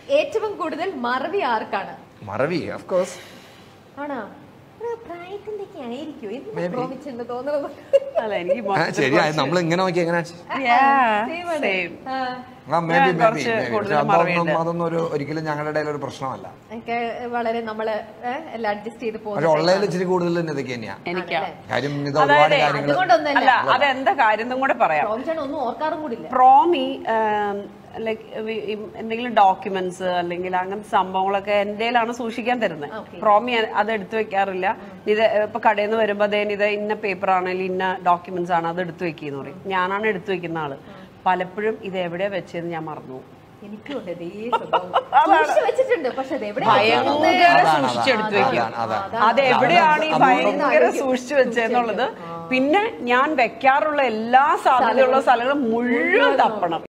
ഏറ്റവും കൂടുതൽ മറവി ആർക്കാണ് മറവി ഓഫ് കോഴ്സ് ആണോ ഒരു പ്രായത്തിന്റെ ഒക്കെ ആയിരിക്കും എന്ത് Maybe. പ്രോമിച്ചുണ്ട് തോന്നുന്നത് അല്ല എനിക്ക് ശരി നമ്മൾ ഇങ്ങനെ നോക്കി എങ്ങനെ Same ആണ്. Same ah, ah maybe ഞാൻ മേ ബി കുറച്ച് കൂടുതൽ അതൊന്നും മറവിയുണ്ട്. അതൊന്നും ഒരു ഒരിക്കലും ഞങ്ങളുടെ ഇടയിൽ ഒരു പ്രശ്നമല്ല ഒക്കെ വളരെ നമ്മള് ഏ, എല്ലാം അഡ്ജസ്റ്റ് ചെയ്ത് പക്ഷെ ഉള്ളതിൽ ഇച്ചിരി കൂടുതൽ തന്നെ ഇതൊക്കെ തന്നെയാ എനിക്കാ കാര്യം ഇത് ഒരുപാട് അതായത് കാര്യങ്ങൾ അതുകൊണ്ടൊന്നല്ല അല്ല അതെന്താ കാര്യം എന്നും കൂടെ പറയാം പ്രോമിച്ചാണ് ഒന്നും ഓർക്കാറും കൂടില്ല പ്രോമി ലൈക്ക് എന്തെങ്കിലും ഡോക്യുമെന്റ്സ് അല്ലെങ്കിൽ അങ്ങനത്തെ സംഭവങ്ങളൊക്കെ എന്റെയിലാണ് സൂക്ഷിക്കാൻ തരുന്നത് Okay. പ്രോമി അത് എടുത്തു വെക്കാറില്ല ഇത് ഇപ്പൊ കടയിൽ നിന്ന് വരുമ്പോ അതേ ഇത് ഇന്ന പേപ്പർ ആണെങ്കിൽ ഇന്ന ഡോക്യുമെന്റ്സ് ആണ് അത് എടുത്തു വെക്കുന്ന പറയും ഞാനാണ് എടുത്തു വെക്കുന്ന ആള് പലപ്പോഴും ഇത് എവിടെയാ വെച്ചതെന്ന് ഞാൻ മറന്നു പോകും. എനിക്കും ഉണ്ട് ഇതേ സ്വഭാവം. സൂക്ഷിച്ച് വെച്ചിട്ടുണ്ട് പക്ഷെ അത് എവിടെ ഭയങ്കര അതാണ്, സൂക്ഷിച്ചെടുത്ത് അതാണ്, വെക്കും അതാണ്. അത് എവിടെയാണ് ഈ അതുകൊണ്ട് ഭയങ്കര സൂക്ഷിച്ചു വെച്ചെന്നുള്ളത് പിന്നെ ഞാൻ വെക്കാറുള്ള എല്ലാ സാധ്യതയുള്ള സ്ഥലങ്ങളും മുഴുവൻ തപ്പണം